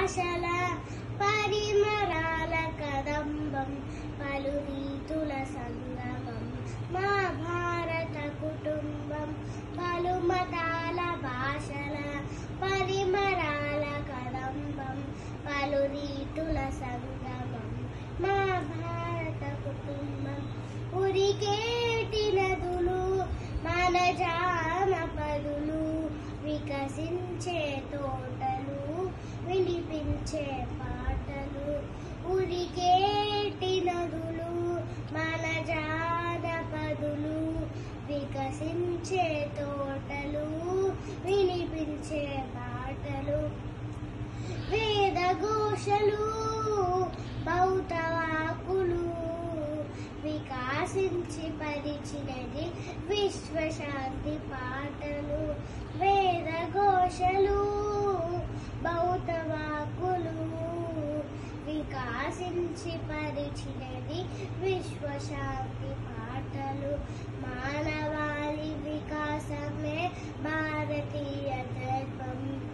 భాషల పరిమరాల కదంబం పలు రీతుల సంగమం మా భారత కుటుంబం పలు మతాల భాషల పరిమరాల కదంబం పలు రీతుల సంగమం మా భారత కుటుంబం ఉరికేటి నదులు మన జానపదులు వికసించే తోటలు వినిపించే పాటలు ఉరికేటి నదులు మన జానపదులు వికసించే తోటలు వినిపించే పాటలు వేద ఘోషలు బౌద్ధవాకులు వికాసించి పరిచినది విశ్వశాంతి పాటలు వేద ఘోషలు బౌద్ధవాకులు వికాసించి పరిచినది విశ్వశాంతి పాటలు మానవాళి వికాసమే భారతీయ తత్వం